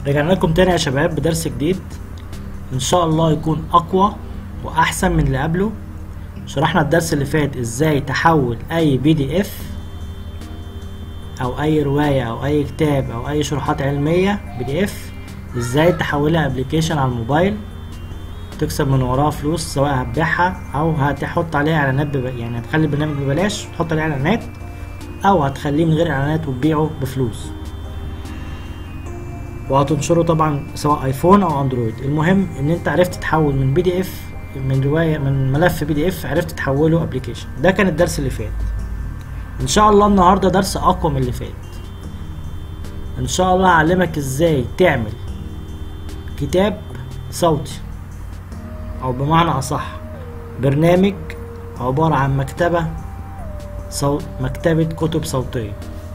رجعنا لكم تاني يا شباب بدرس جديد ان شاء الله يكون اقوى واحسن من اللي قبله شرحنا الدرس اللي فات ازاي تحول اي بي دي اف او اي رواية او اي كتاب او اي شروحات علمية بي دي اف ازاي تحولها ابلكيشن على الموبايل تكسب من وراها فلوس سواء هتبيعها او هتحط عليها اعلانات بب... يعني هتخلي البرنامج ببلاش وتحط عليه اعلانات او هتخليه من غير اعلانات وتبيعه بفلوس وهتنشره طبعا سواء ايفون او اندرويد المهم ان انت عرفت تحول من بي دي اف من روايه من ملف بي دي اف عرفت تحوله ابلكيشن ده كان الدرس اللي فات ان شاء الله النهارده درس اقوى من اللي فات ان شاء الله هعلمك ازاي تعمل كتاب صوتي او بمعنى اصح برنامج عبارة عن مكتبة صوت مكتبة كتب صوتية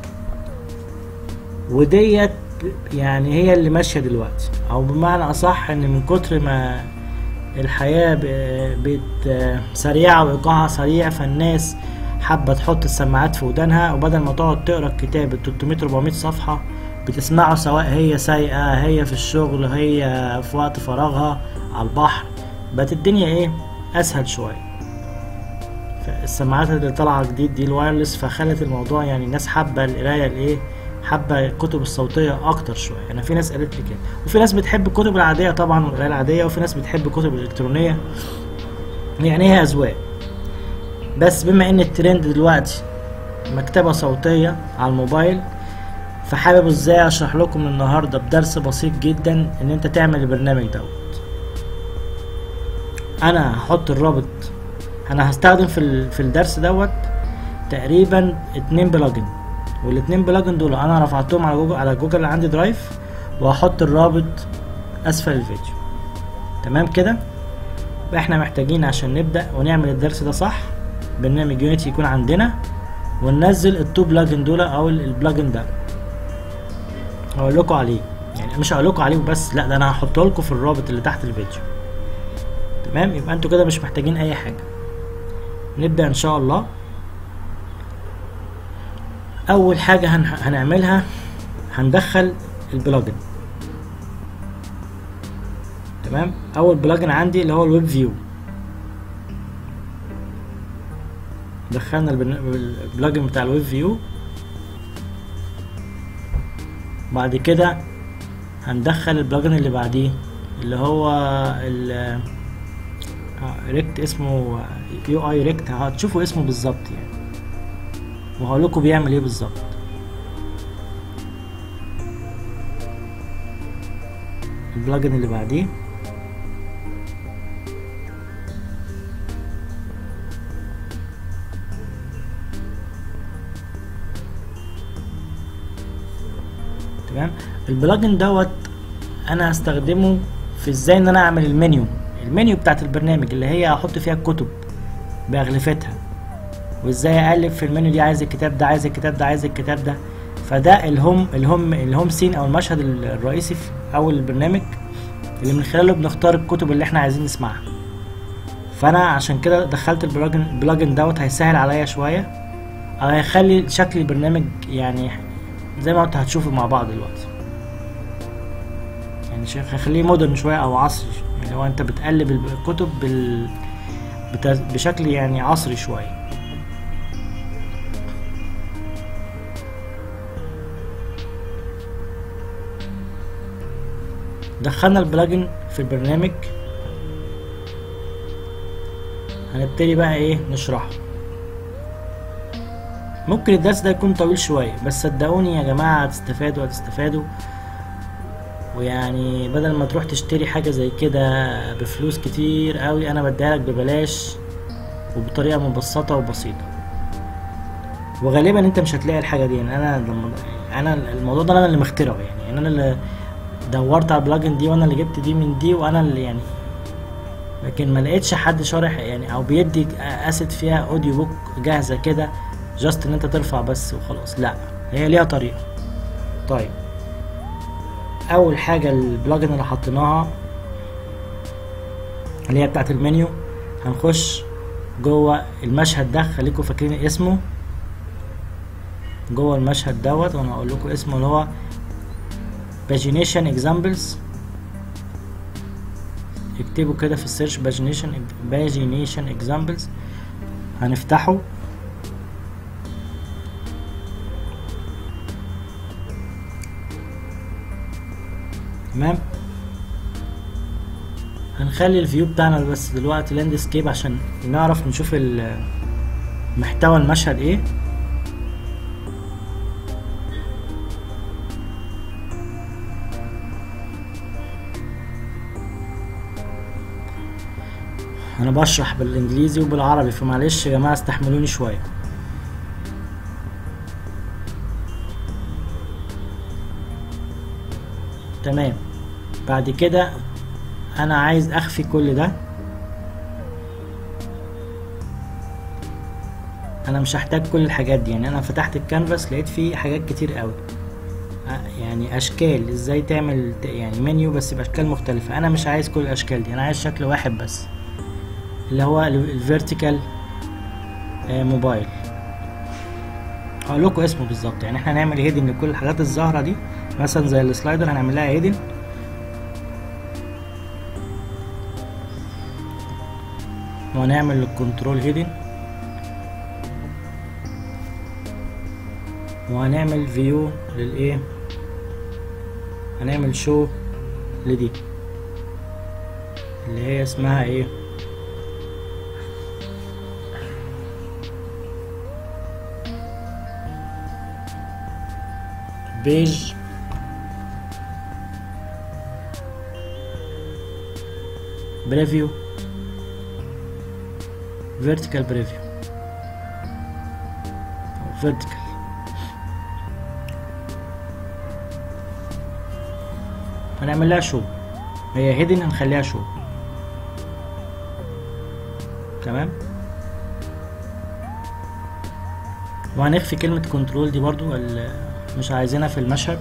وديت يعني هي اللي ماشية دلوقتي او بمعنى اصح ان من كتر ما الحياة بقت سريعة وايقاعها سريع فالناس حابة تحط السماعات في ودانها وبدل ما تقعد تقرا الكتاب ال 300 400 صفحة بتسمعه سواء هي سايقة هي في الشغل هي في وقت فراغها على البحر بقت الدنيا ايه اسهل شوية السماعات اللي طالعة جديد دي الوايرلس فخلت الموضوع يعني الناس حابة القراية الايه حابة الكتب الصوتية أكتر شوية أنا في ناس قالت لي كده وفي ناس بتحب الكتب العادية طبعا القراية العادية وفي ناس بتحب الكتب الإلكترونية يعني هي أذواق بس بما إن الترند دلوقتي مكتبة صوتية على الموبايل فحابب ازاي اشرح لكم النهارده بدرس بسيط جدا ان انت تعمل البرنامج دوت انا هحط الرابط انا هستخدم في في الدرس دوت تقريبا اتنين بلجن والاتنين بلجن دول انا رفعتهم على جوجل على جوجل عندي درايف وهحط الرابط اسفل الفيديو تمام كده احنا محتاجين عشان نبدا ونعمل الدرس ده صح برنامج يونيتي يكون عندنا وننزل التو بلجن دول او البلجن ده هقول لكم عليه يعني مش هقول لكم عليه بس لا ده انا هحطه لكم في الرابط اللي تحت الفيديو تمام يبقى انتوا كده مش محتاجين اي حاجه نبدا ان شاء الله اول حاجه هن... هنعملها هندخل البلجن تمام اول بلجن عندي اللي هو الويب فيو دخلنا البلجن بتاع الويب فيو بعد كده هندخل البلجن اللي بعديه اللي هو ال ريكت اسمه يو اي ريكت هتشوفوا اسمه بالظبط يعني وهقول لكم بيعمل ايه بالظبط البلجن اللي بعديه تمام البلجن دوت انا هستخدمه في ازاي ان انا اعمل المنيو المنيو بتاعت البرنامج اللي هي احط فيها الكتب باغلفتها وازاي اقلب في المنيو دي عايز الكتاب ده عايز الكتاب ده عايز الكتاب ده فده الهوم الهوم الهوم سين او المشهد الرئيسي في اول البرنامج اللي من خلاله بنختار الكتب اللي احنا عايزين نسمعها فانا عشان كده دخلت البلجن البلجن دوت هيسهل عليا شويه او هيخلي شكل البرنامج يعني زي ما انت هتشوفوا مع بعض دلوقتي يعني شايف هخليه مودرن شويه او عصري يعني لو انت بتقلب الكتب بال... بشكل يعني عصري شويه دخلنا البلجن في البرنامج هنبتدي بقى ايه نشرحه ممكن الدرس ده يكون طويل شوية بس صدقوني يا جماعة هتستفادوا هتستفادوا ويعني بدل ما تروح تشتري حاجة زي كده بفلوس كتير قوي انا بديها لك ببلاش وبطريقة مبسطة وبسيطة وغالبا انت مش هتلاقي الحاجة دي يعني انا لما انا الموضوع ده انا اللي مخترعه يعني, يعني انا اللي دورت على البلجن دي وانا اللي جبت دي من دي وانا اللي يعني لكن ما لقيتش حد شارح يعني او بيدي اسيت فيها اوديو بوك جاهزة كده جاست ان انت ترفع بس وخلاص لا هي ليها طريقة طيب اول حاجة البلجن اللي حطيناها اللي هي بتاعت المنيو هنخش جوه المشهد ده خليكم فاكرين اسمه جوه المشهد دوت وانا هقول لكم اسمه اللي هو باجينيشن اكزامبلز اكتبوا كده في السيرش باجينيشن باجينيشن اكزامبلز هنفتحه تمام هنخلي الفيو بتاعنا بس دلوقتي لاندسكيب عشان نعرف نشوف ال- محتوى المشهد ايه انا بشرح بالانجليزي وبالعربي فمعلش يا جماعه استحملوني شويه تمام بعد كده انا عايز اخفي كل ده انا مش هحتاج كل الحاجات دي يعني انا فتحت الكانفاس لقيت فيه حاجات كتير قوي آه، يعني اشكال ازاي تعمل ت- يعني منيو بس باشكال مختلفه انا مش عايز كل الاشكال دي انا عايز شكل واحد بس اللي هو الفيرتيكال موبايل هقول لكم اسمه بالظبط يعني احنا هنعمل هيدن لكل الحاجات الظاهره دي مثلا زي السلايدر هنعمل لها هيدن وهنعمل الكنترول هيدن وهنعمل فيو للايه هنعمل شو لدي اللي هي اسمها ايه بيج بريفيو فيرتيكال بريفيو فيرتيكال هنعمل لها شو هي هيدن هنخليها شو تمام وهنخفي كلمة كنترول دي برضو ال- مش عايزينها في المشهد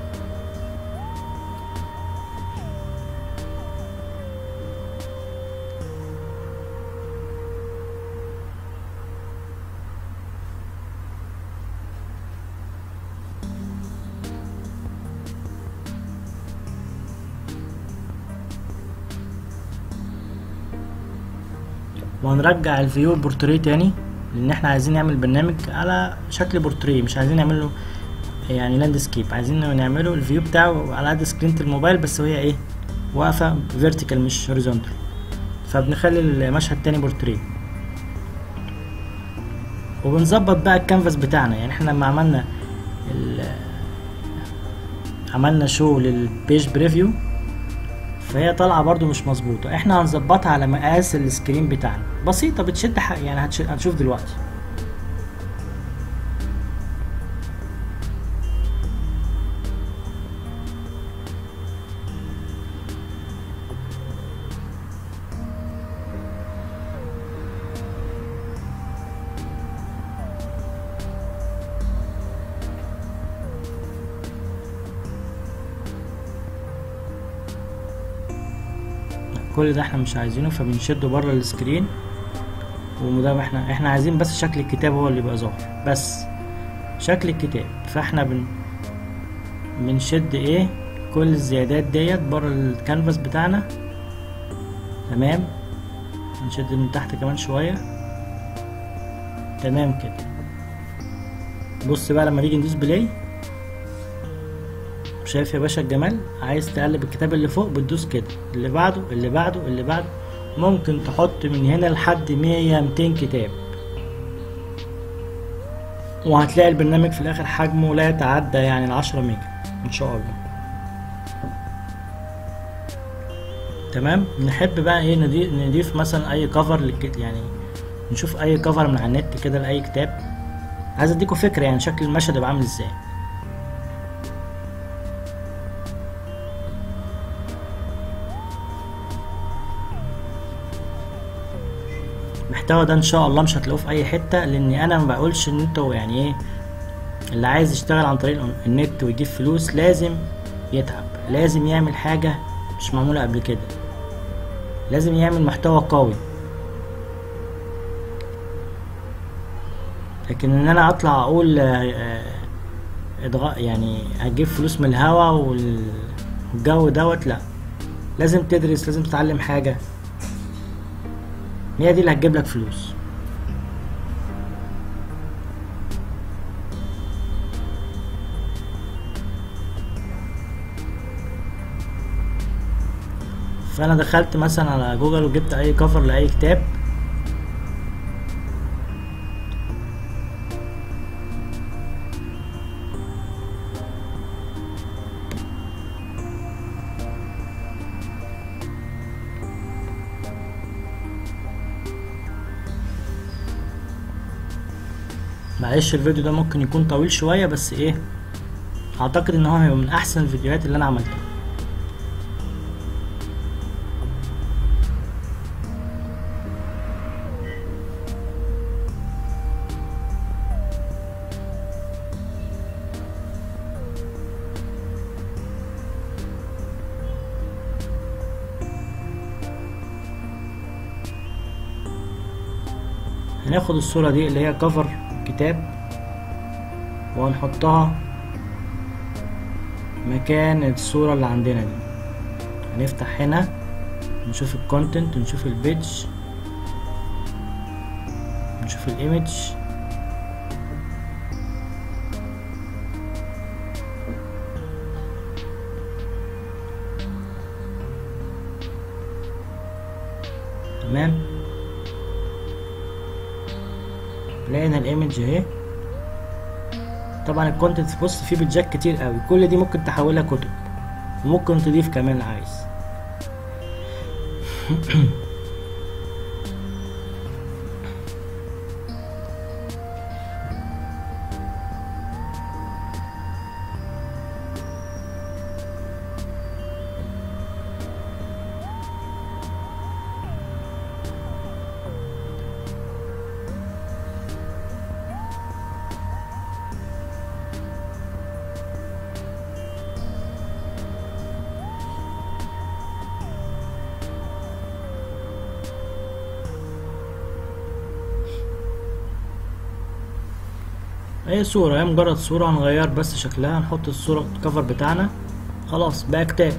وهنرجع الفيو بورتريه تاني لان احنا عايزين نعمل برنامج على شكل بورتريه مش عايزين نعمله يعني لاندسكيب عايزين نعمله الفيو بتاعه على قد سكرينة الموبايل بس وهي ايه واقفة فيرتيكال مش هوريزونتال فبنخلي المشهد تاني بورتريه وبنظبط بقى الكانفاس بتاعنا يعني احنا لما عملنا ال- عملنا شو للبيج بريفيو فهي طالعه برضو مش مظبوطه احنا هنظبطها على مقاس السكرين بتاعنا بسيطه بتشد حق يعني هتش- هتشوف دلوقتي كل ده احنا مش عايزينه فبنشده بره السكرين وده احنا احنا عايزين بس شكل الكتاب هو اللي يبقى ظاهر بس شكل الكتاب فاحنا بن بنشد ايه كل الزيادات ديت بره الكانفاس بتاعنا تمام نشد من تحت كمان شوية تمام كده بص بقى لما نيجي ندوس بلاي شايف يا باشا الجمال عايز تقلب الكتاب اللي فوق بتدوس كده اللي بعده اللي بعده اللي بعده ممكن تحط من هنا لحد مية ميتين كتاب وهتلاقي البرنامج في الاخر حجمه لا يتعدى يعني العشرة ميجا ان شاء الله تمام نحب بقى ايه نضيف, نضيف مثلا اي كفر للكت يعني نشوف اي كفر من على النت كده لاي كتاب عايز اديكوا فكرة يعني شكل المشهد يبقى عامل ازاي المحتوى ده ان شاء الله مش هتلاقوه في اي حته لان انا ما بقولش ان انتوا يعني ايه اللي عايز يشتغل عن طريق النت ويجيب فلوس لازم يتعب لازم يعمل حاجه مش معموله قبل كده لازم يعمل محتوى قوي لكن ان انا اطلع اقول آه، ادغ... يعني هتجيب فلوس من الهوا وال- والجو دوت لا لازم تدرس لازم تتعلم حاجة هي دي اللي هتجيب لك فلوس فانا دخلت مثلا على جوجل وجبت اي كفر لاي كتاب معلش الفيديو ده ممكن يكون طويل شوية بس ايه اعتقد ان هو هيبقى من احسن الفيديوهات اللي انا عملتها هناخد الصورة دي اللي هي كفر الكتاب وهنحطها مكان الصورة اللي عندنا دي هنفتح هنا نشوف الكونتنت نشوف البيج نشوف الايمج تمام لقينا الايمج اهي طبعا الكونتنت بص فيه بيتجات كتير قوي كل دي ممكن تحولها كتب وممكن تضيف كمان عايز هي صورة هي مجرد صورة هنغير بس شكلها نحط الصورة الكفر بتاعنا خلاص بقى كتاب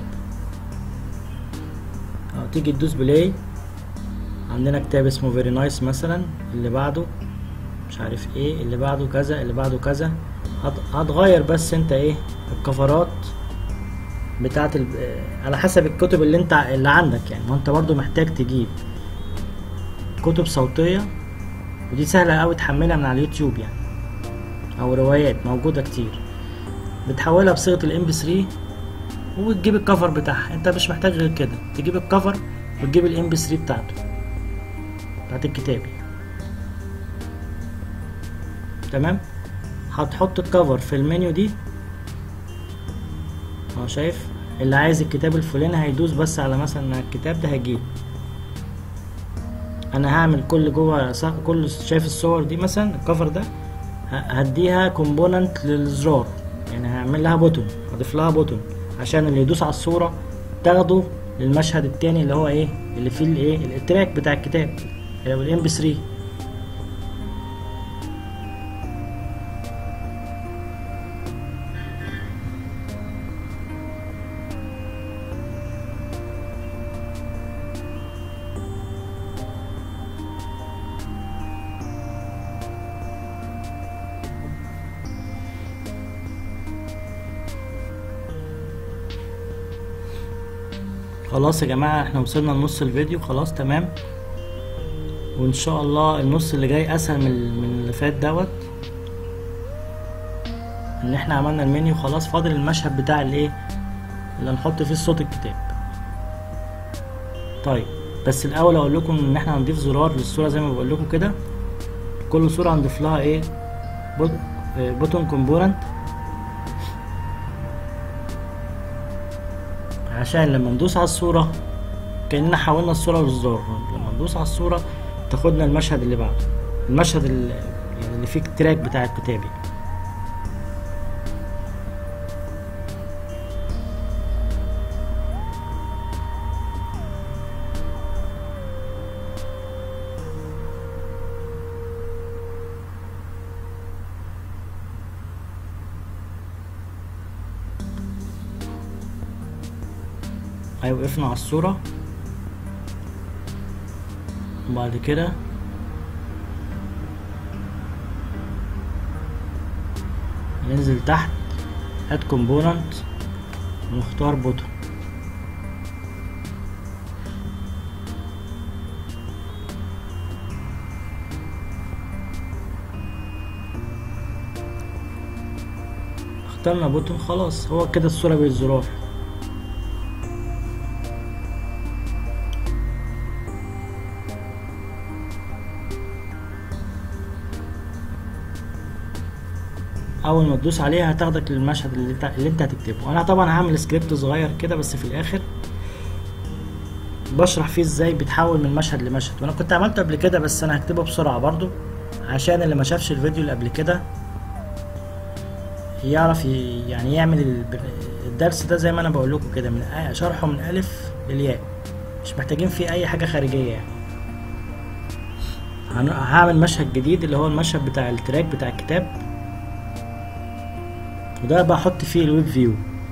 اه تيجي تدوس بلاي عندنا كتاب اسمه فيري نايس مثلا اللي بعده مش عارف ايه اللي بعده كذا اللي بعده كذا هت- هتغير بس انت ايه الكفرات بتاعت ال... آه، على حسب الكتب اللي انت اللي عندك يعني ما انت برضو محتاج تجيب كتب صوتية ودي سهلة اوي تحملها من على اليوتيوب يعني او روايات موجودة كتير بتحولها بصيغة الام بي 3 وتجيب الكفر بتاعها انت مش محتاج غير كده تجيب الكفر وتجيب الام بي 3 بتاعته بتاعت الكتاب تمام هتحط الكفر في المنيو دي اهو شايف اللي عايز الكتاب الفلاني هيدوس بس على مثلا الكتاب ده هيجيب انا هعمل كل جوه ص- كل شايف الصور دي مثلا الكفر ده ه- هديها كومبوننت للزرار يعني هعمل لها بوتون هضيف لها بوتون عشان اللي يدوس على الصورة تاخده للمشهد التاني اللي هو ايه اللي فيه الايه التراك بتاع الكتاب اللي هو الام بي 3 خلاص يا جماعة احنا وصلنا لنص الفيديو خلاص تمام وان شاء الله النص اللي جاي اسهل من من اللي فات دوت ان احنا عملنا المنيو خلاص فاضل المشهد بتاع الايه اللي هنحط فيه صوت الكتاب طيب بس الاول اقول لكم ان احنا هنضيف زرار للصورة زي ما بقول لكم كده كل صورة هنضيف لها ايه بوتون كومبوننت عشان لما ندوس على الصورة كأننا حولنا الصورة للزرار لما ندوس على الصورة تاخدنا المشهد اللي بعده المشهد اللي, يعني اللي فيه التراك بتاع الكتاب يعني. هيوقفنا على الصورة وبعد كده ننزل تحت add component ونختار button اخترنا بوتون خلاص هو كده الصورة بالزرار اول ما تدوس عليها هتاخدك للمشهد اللي انت اللي انت هتكتبه انا طبعا هعمل سكريبت صغير كده بس في الاخر بشرح فيه ازاي بتحول من مشهد لمشهد وانا كنت عملته قبل كده بس انا هكتبه بسرعه برضو عشان اللي ما شافش الفيديو اللي قبل كده يعرف ي- يعني يعمل البر- الدرس ده زي ما انا بقول لكم كده من آ- شرحه من الف للياء مش محتاجين فيه اي حاجه خارجيه يعني هن- هعمل مشهد جديد اللي هو المشهد بتاع التراك بتاع الكتاب وده بحط فيه الويب فيو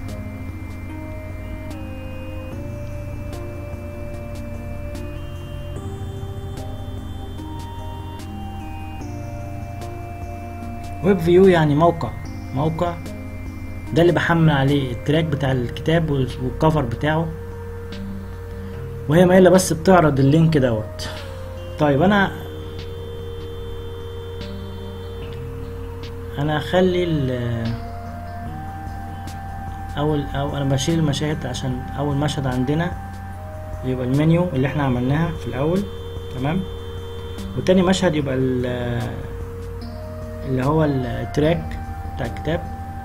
ويب فيو يعني موقع موقع ده اللي بحمل عليه التراك بتاع الكتاب وال- والكفر بتاعه وهي ما الا بس بتعرض اللينك دوت طيب انا انا هخلي ال- اول او انا بشيل المشاهد عشان اول مشهد عندنا يبقى المنيو اللي احنا عملناها في الاول تمام وتاني مشهد يبقى ال- اللي هو التراك بتاع الكتاب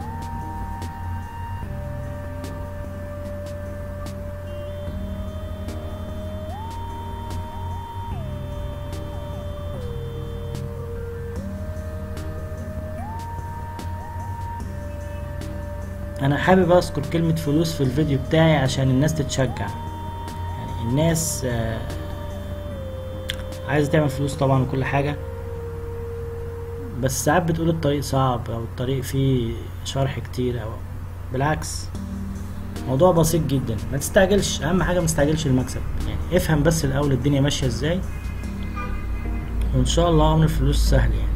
انا حابب اذكر كلمة فلوس في الفيديو بتاعي عشان الناس تتشجع يعني الناس آه، عايزة تعمل فلوس طبعا وكل حاجة بس ساعات بتقول الطريق صعب او الطريق فيه شرح كتير او بالعكس موضوع بسيط جدا ما تستعجلش اهم حاجة ما تستعجلش المكسب يعني افهم بس الاول الدنيا ماشية ازاي وان شاء الله امر الفلوس سهل يعني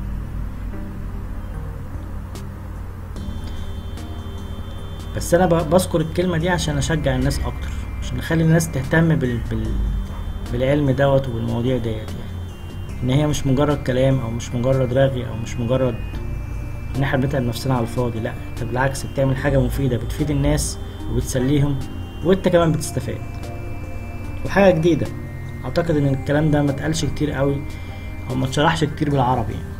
بس انا ب- بذكر الكلمة دي عشان اشجع الناس اكتر عشان اخلي الناس تهتم بال... بال... بالعلم دوت وبالمواضيع ديت يعني ان هي مش مجرد كلام او مش مجرد رغي او مش مجرد ان احنا بنتعب نفسنا على الفاضي لا انت بالعكس بتعمل حاجة مفيدة بتفيد الناس وبتسليهم وانت كمان بتستفاد وحاجة جديدة اعتقد ان الكلام ده ما اتقالش كتير قوي او ما اتشرحش كتير بالعربي يعني.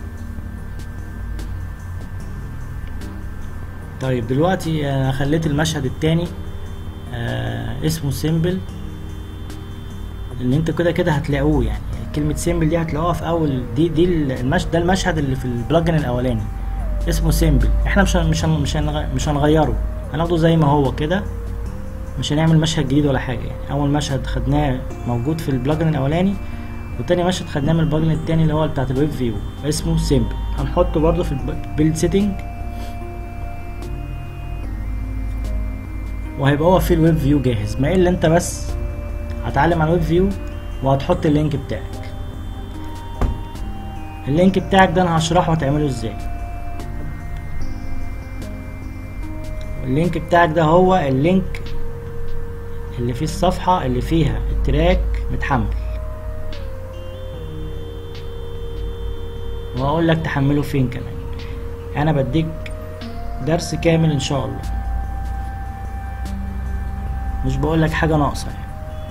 طيب دلوقتي انا خليت المشهد التاني آه اسمه سيمبل ان انت كده كده هتلاقوه يعني كلمة سيمبل دي هتلاقوها في اول دي دي المشهد ده المشهد اللي في البلجن الاولاني اسمه سيمبل احنا مش هن- مش هن- مش هنغ- مش هنغيره هناخده زي ما هو كده مش هنعمل مشهد جديد ولا حاجة يعني اول مشهد خدناه موجود في البلجن الاولاني وتاني مشهد خدناه من البلجن التاني اللي هو بتاعت الويب فيو اسمه سيمبل هنحطه برضو في البيلد سيتنج وهيبقى هو فيه الويب فيو جاهز ما الا انت بس هتعلم على الويب فيو وهتحط اللينك بتاعك اللينك بتاعك ده انا هشرحه هتعمله ازاي اللينك بتاعك ده هو اللينك اللي فيه الصفحة اللي فيها التراك متحمل وهقول لك تحمله فين كمان انا بديك درس كامل ان شاء الله مش بقول لك حاجة ناقصة يعني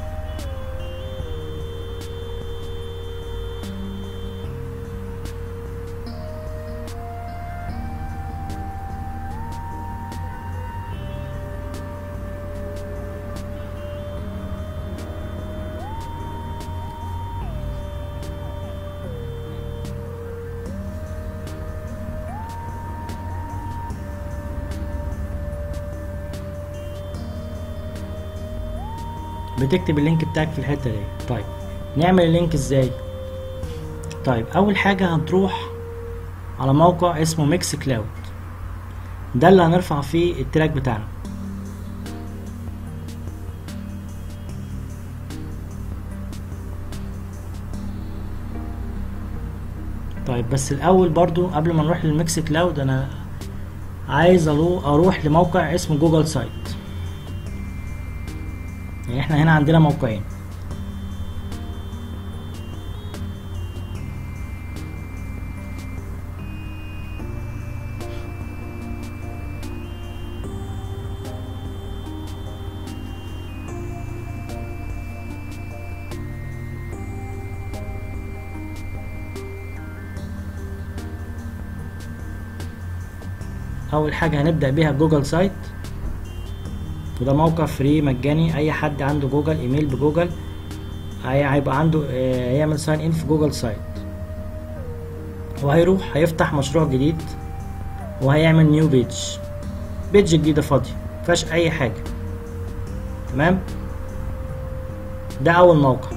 بتكتب اللينك بتاعك في الحته دي طيب نعمل اللينك ازاي طيب اول حاجه هنروح على موقع اسمه ميكس كلاود ده اللي هنرفع فيه التراك بتاعنا درايف بس الاول برضو قبل ما نروح للميكس كلاود انا عايز أرو- اروح لموقع اسمه جوجل سايت يعني احنا هنا عندنا موقعين اول حاجه هنبدا بيها جوجل سايت وده موقع فري مجاني اي حد عنده جوجل ايميل بجوجل هي- هيبقى عنده آه، هيعمل ساين ان في جوجل سايت وهيروح هيفتح مشروع جديد وهيعمل نيو بيج بيج جديده فاضيه مفيهاش اي حاجه تمام ده اول موقع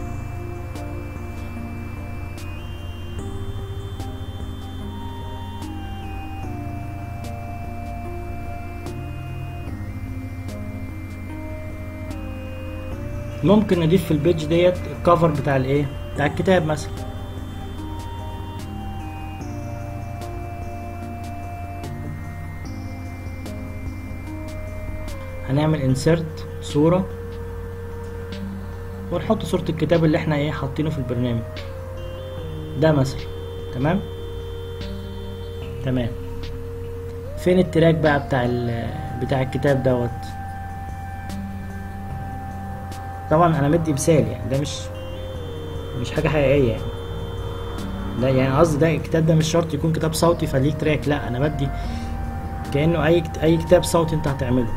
ممكن نضيف في البيج ديت الكفر بتاع الايه بتاع الكتاب مثلا هنعمل انسرت صورة ونحط صورة الكتاب اللي احنا ايه حاطينه في البرنامج ده مثلا تمام تمام فين التراك بقى بتاع ال- بتاع الكتاب دوت طبعا انا مدي مثال يعني ده مش مش حاجه حقيقيه يعني ده يعني قصدي ده الكتاب ده مش شرط يكون كتاب صوتي فليه تراك لا انا بدي كانه اي كت- اي كتاب صوتي انت هتعمله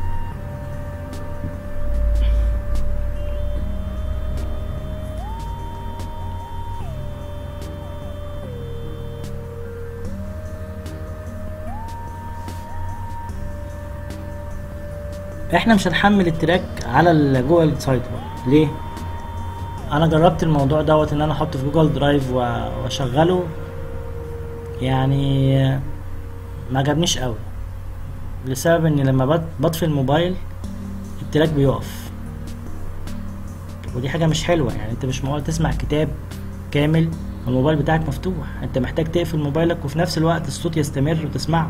احنا مش هنحمل التراك على ال- جوه السايت بقى ليه انا جربت الموضوع دوت ان انا احطه في جوجل درايف و- واشغله يعني ما عجبنيش قوي لسبب ان لما بط- بطفي الموبايل التراك بيقف ودي حاجه مش حلوه يعني انت مش معقول تسمع كتاب كامل والموبايل بتاعك مفتوح انت محتاج تقفل موبايلك وفي نفس الوقت الصوت يستمر وتسمعه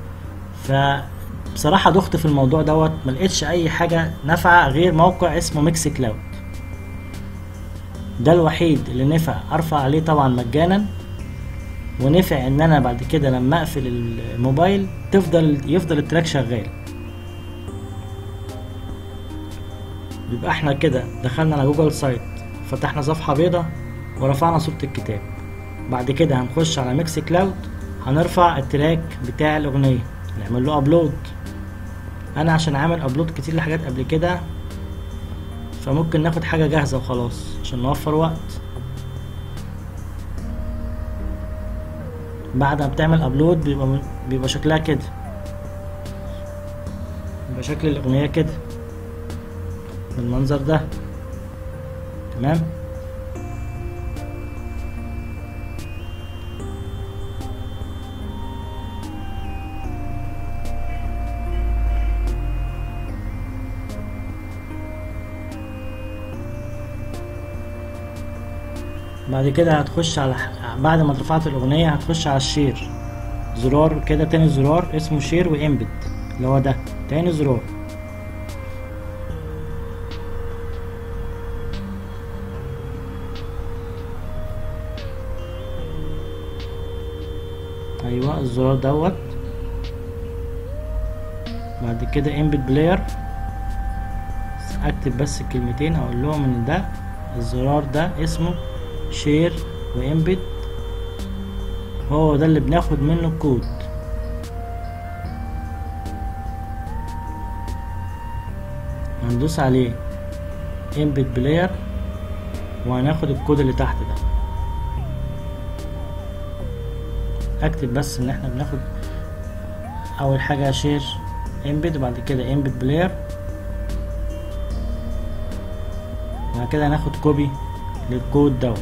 فبصراحة دخت في الموضوع دوت ما لقيتش اي حاجة نافعة غير موقع اسمه ميكس كلاود ده الوحيد اللي نفع ارفع عليه طبعا مجانا ونفع ان انا بعد كده لما اقفل الموبايل تفضل يفضل التراك شغال يبقى احنا كده دخلنا على جوجل سايت فتحنا صفحة بيضة ورفعنا صورة الكتاب بعد كده هنخش على ميكس كلاود هنرفع التراك بتاع الأغنية نعمل له أبلود أنا عشان عامل أبلود كتير لحاجات قبل كده فممكن ناخد حاجة جاهزة وخلاص عشان نوفر وقت بعد ما بتعمل أبلود بيبقى بيبقى شكلها كده بيبقى شكل الأغنية كده بالمنظر ده تمام بعد كده هتخش على بعد ما رفعت الأغنية هتخش على الشير زرار كده تاني زرار اسمه شير وامبد اللي هو ده تاني زرار ايوه الزرار دوت بعد كده امبد بلاير اكتب بس الكلمتين اقول لهم ان ده الزرار ده اسمه شير وامبد هو ده اللي بناخد منه الكود هندوس عليه امبد بلاير وهناخد الكود اللي تحت ده اكتب بس ان احنا بناخد اول حاجة شير امبد وبعد كده امبد بلاير وبعد كده هناخد كوبي للكود دوت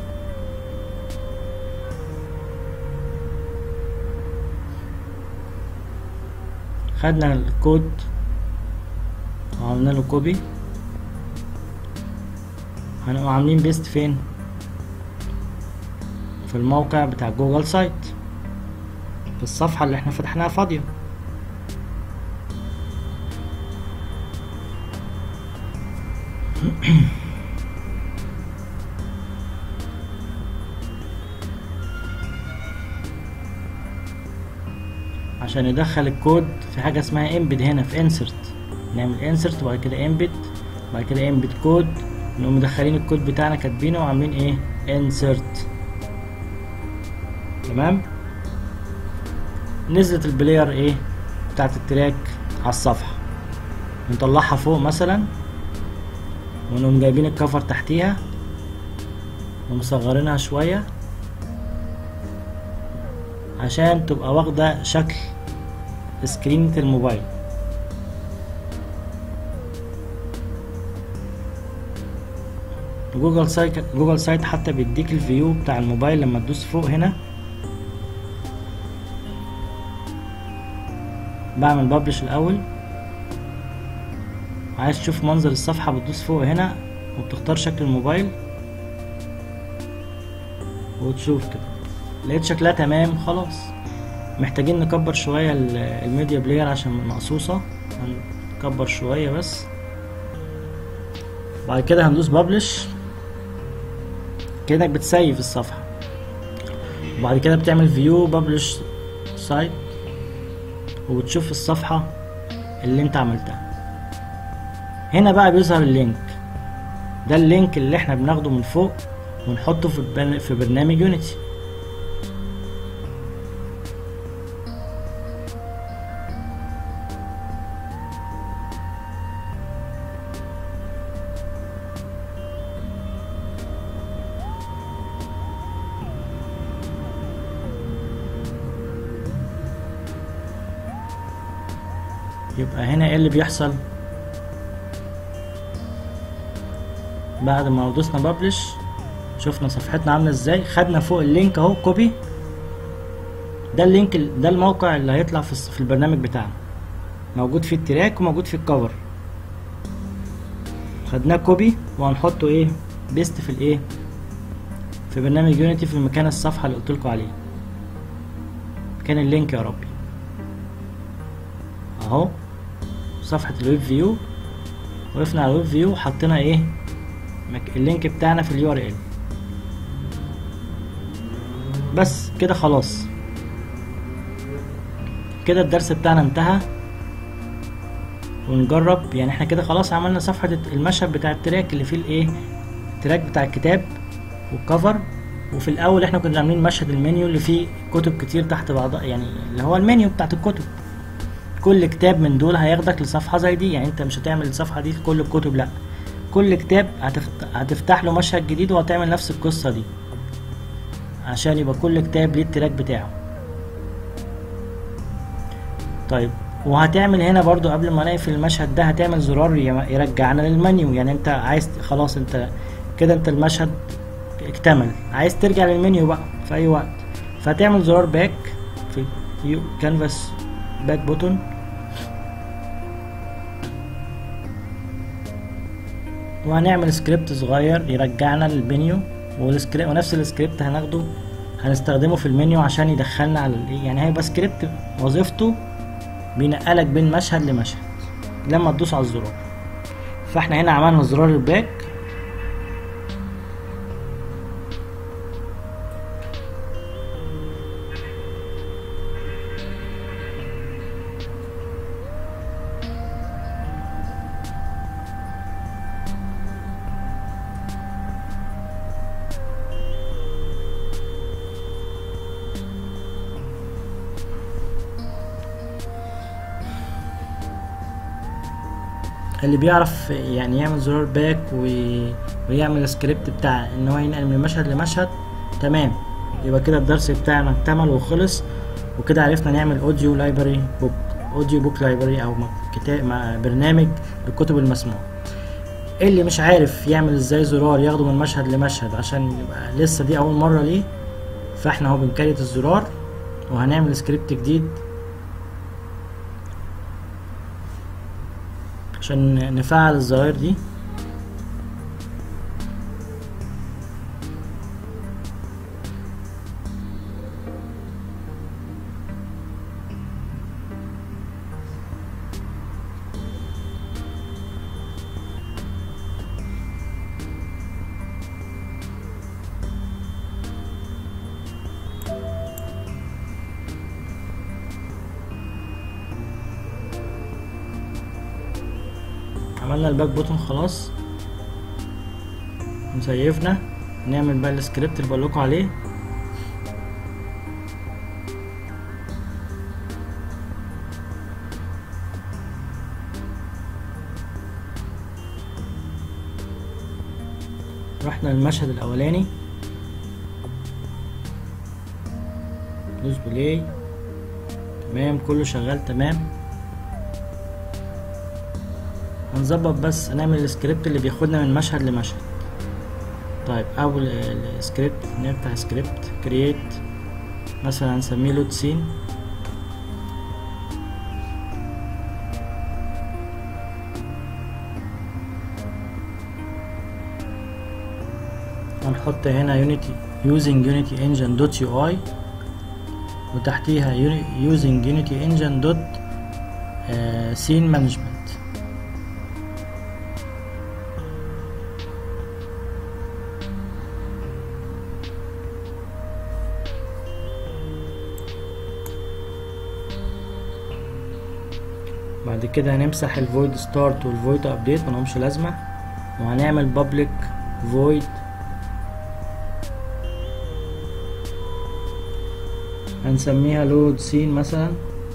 خدنا الكود وعملنا له كوبي هنبقى عاملين بيست فين في الموقع بتاع جوجل سايت في الصفحة اللي احنا فتحناها فاضية عشان ندخل الكود في حاجة اسمها امبد هنا في انسرت نعمل انسرت وبعد كده امبد بعد كده امبد كود نقوم مدخلين الكود بتاعنا كاتبينه وعاملين ايه انسرت تمام نزلت البلاير ايه بتاعت التراك على الصفحة نطلعها فوق مثلا ونقوم جايبين الكفر تحتيها ومصغرينها شوية عشان تبقى واخدة شكل سكرينة الموبايل جوجل سايت جوجل سايت حتى بيديك الفيو بتاع الموبايل لما تدوس فوق هنا بعمل ببلش الاول عايز تشوف منظر الصفحة بتدوس فوق هنا وبتختار شكل الموبايل وتشوف كده لقيت شكلها تمام خلاص محتاجين نكبر شوية الميديا بلاير عشان مقصوصة هنكبر شوية بس بعد كده هندوس ببلش كأنك بتسيف الصفحة وبعد كده بتعمل فيو ببلش سايت وبتشوف الصفحة اللي انت عملتها هنا بقى بيظهر اللينك ده اللينك اللي احنا بناخده من فوق ونحطه في في برنامج يونيتي يبقى هنا ايه اللي بيحصل بعد ما دوسنا ببلش شفنا صفحتنا عامله ازاي خدنا فوق اللينك اهو كوبي ده اللينك ده الموقع اللي هيطلع في, في البرنامج بتاعنا موجود فيه التراك وموجود فيه الكفر خدناه كوبي وهنحطه ايه بيست في الايه في برنامج يونيتي في مكان الصفحه اللي قلت لكم عليه مكان اللينك يا ربي اهو صفحة الويب فيو وقفنا على الويب فيو وحطينا ايه اللينك بتاعنا في اليو ار ال بس كده خلاص كده الدرس بتاعنا انتهى ونجرب يعني احنا كده خلاص عملنا صفحة المشهد بتاع التراك اللي فيه الايه التراك بتاع الكتاب والكفر وفي الاول احنا كنا عاملين مشهد المنيو اللي فيه كتب كتير تحت بعضها يعني اللي هو المنيو بتاعت الكتب كل كتاب من دول هياخدك لصفحة زي دي يعني انت مش هتعمل الصفحة دي لكل الكتب لا كل كتاب هتفتح له مشهد جديد وهتعمل نفس القصة دي عشان يبقى كل كتاب ليه التراك بتاعه طيب وهتعمل هنا برضو قبل ما نقفل المشهد ده هتعمل زرار يرجعنا للمنيو يعني انت عايز خلاص انت كده انت المشهد اكتمل عايز ترجع للمنيو بقى في اي وقت فهتعمل زرار باك في كانفاس باك بوتون وهنعمل سكريبت صغير يرجعنا للمنيو والسكريبت ونفس السكريبت هناخده هنستخدمه في المنيو عشان يدخلنا على الايه يعني هيبقى سكريبت وظيفته بينقلك بين مشهد لمشهد لما تدوس على الزرار فاحنا هنا عملنا زرار الباك اللي بيعرف يعني يعمل زرار باك وي... ويعمل سكريبت بتاع ان هو ينقل من مشهد لمشهد تمام يبقى كده الدرس بتاعنا اكتمل وخلص وكده عرفنا نعمل اوديو لايبرري بوك اوديو بوك لايبرري او كتاب مع برنامج للكتب المسموعه اللي مش عارف يعمل ازاي زرار ياخده من مشهد لمشهد عشان يبقى لسه دي اول مره ليه فاحنا اهو بنكريت الزرار وهنعمل سكريبت جديد عشان نفعل الزراير دي عملنا الباك بوتون خلاص مسيفنا نعمل بقى السكريبت اللي بقولكوا عليه رحنا للمشهد الاولاني دوس بلاي تمام كله شغال تمام هنظبط بس هنعمل السكريبت اللي بياخدنا من مشهد لمشهد طيب اول السكريبت نفتح سكريبت كرييت مثلا هنسميه لود سين هنحط هنا يونيتي using unity engine dot ui وتحتيها using unity engine dot uh, scene management بعد كده هنمسح الفويد ستارت والفويد ابديت ملهمش لازمه وهنعمل public void هنسميها لود سين مثلا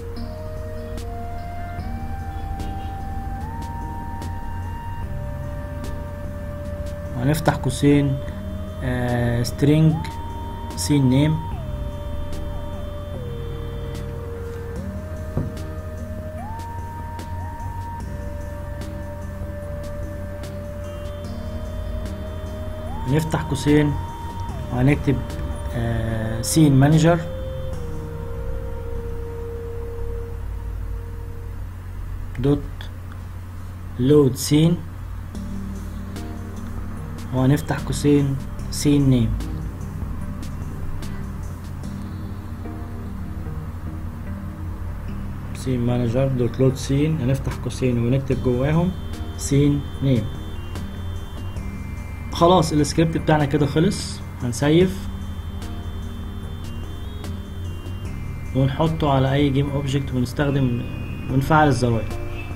وهنفتح قوسين آه string scene name نفتح قوسين وهنكتب آه scene manager دوت لود سين وهنفتح قوسين سين نيم سين مانجر دوت لود سين هنفتح قوسين ونكتب جواهم سين نيم خلاص السكريبت بتاعنا كده خلص هنسيف ونحطه على اي جيم اوبجكت ونستخدم ونفعل الزراير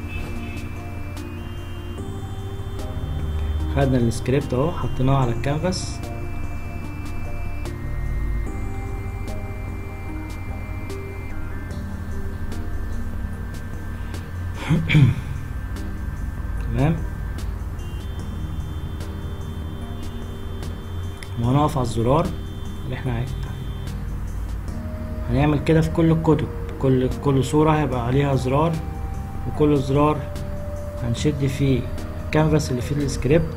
خدنا السكريبت اهو حطيناه على الكانفاس تمام وهنقف على الزرار اللي احنا عايزين هنعمل كده في كل الكتب كل كل صورة هيبقى عليها زرار وكل زرار هنشد فيه الكانفاس اللي فيه السكريبت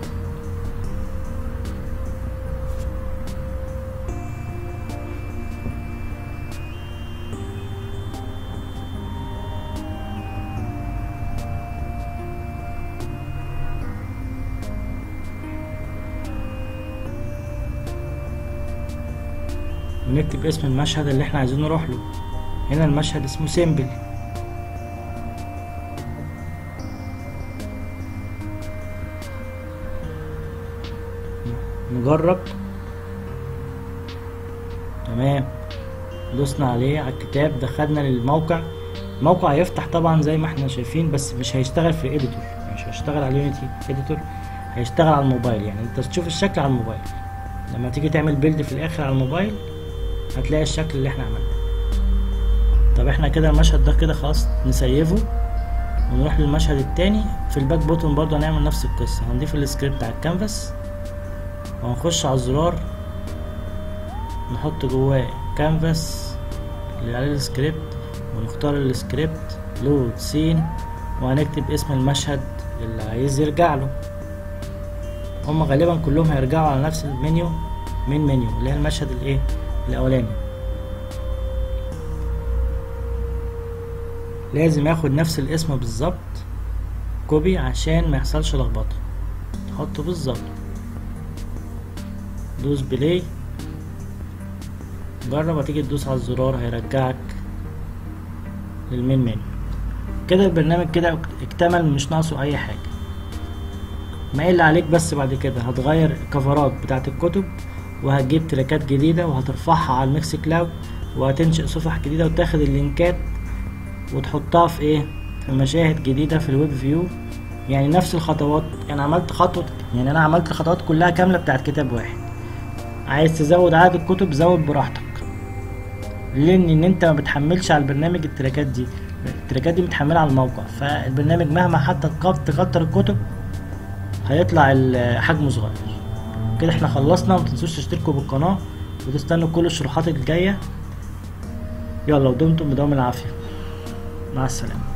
ونكتب اسم المشهد اللي احنا عايزين نروح له هنا المشهد اسمه سيمبل نجرب تمام دوسنا عليه على الكتاب دخلنا للموقع الموقع هيفتح طبعا زي ما احنا شايفين بس مش هيشتغل في الايديتور مش هيشتغل على اليونيتي اديتور هيشتغل على الموبايل يعني انت تشوف الشكل على الموبايل لما تيجي تعمل بيلد في الاخر على الموبايل هتلاقي الشكل اللي احنا عملناه طب احنا كده المشهد ده كده خلاص نسيفه ونروح للمشهد التاني في الباك بوتون برضه هنعمل نفس القصة هنضيف السكريبت على الكانفاس وهنخش على الزرار نحط جواه كانفاس اللي عليه السكريبت ونختار السكريبت لود سين وهنكتب اسم المشهد اللي عايز يرجع له هما غالبا كلهم هيرجعوا على نفس المنيو من منيو اللي هي المشهد الايه الاولاني لازم اخد نفس الاسم بالظبط كوبي عشان ما يحصلش لخبطه تحطه بالظبط دوس بلاي جرب هتيجي تدوس على الزرار هيرجعك للمين منيو كده البرنامج كده اكتمل مش ناقصه اي حاجه ما اللي عليك بس بعد كده هتغير الكفرات بتاعت الكتب وهتجيب تراكات جديدة وهترفعها على الميكس كلاود وهتنشئ صفح جديدة وتاخد اللينكات وتحطها في ايه في مشاهد جديدة في الويب فيو يعني نفس الخطوات انا عملت خطوة يعني انا عملت الخطوات كلها كاملة بتاعت كتاب واحد عايز تزود عدد الكتب زود براحتك لان ان انت ما بتحملش على البرنامج التراكات دي التراكات دي متحملة على الموقع فالبرنامج مهما حتى تكت- تكتر الكتب هيطلع ال- حجمه صغير كده احنا خلصنا متنسوش تشتركوا بالقناة وتستنوا كل الشروحات الجاية يلا ودمتم بدوام العافية مع السلامة